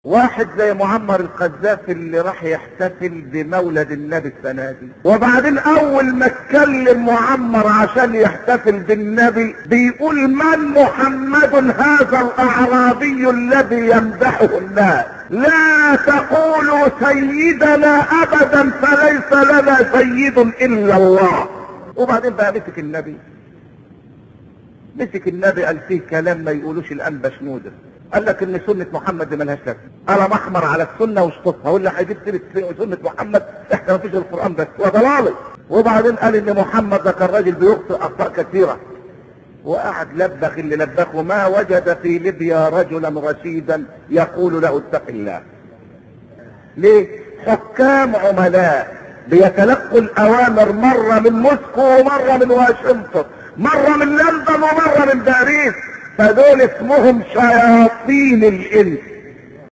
واحد زي معمر القذافي اللي راح يحتفل بمولد النبي السنة دي وبعدين اول ما اتكلم معمر عشان يحتفل بالنبي بيقول من محمد هذا الاعرابي الذي يمدحه الناس لا تقولوا سيدنا ابدا فليس لنا سيد الا الله وبعدين بقى مسك النبي مسك النبي قال فيه كلام ما يقولوش الانبا شنودة قال لك ان سنة محمد دي ملهاش لازمه قلم احمر على السنة واشطفها واللي هيجيب سيرة سنة محمد احنا مفيش القرآن بس وضلالي وبعدين قال ان محمد ده كان راجل بيخطئ اخطاء كثيرة وقعد لبخ اللي لبخه ما وجد في ليبيا رجلا رشيدا يقول له اتق الله ليه حكام عملاء بيتلقوا الاوامر مرة من موسكو ومرة من واشنطن مرة من لندن ومرة من باريس فدول اسمهم شياطين الانس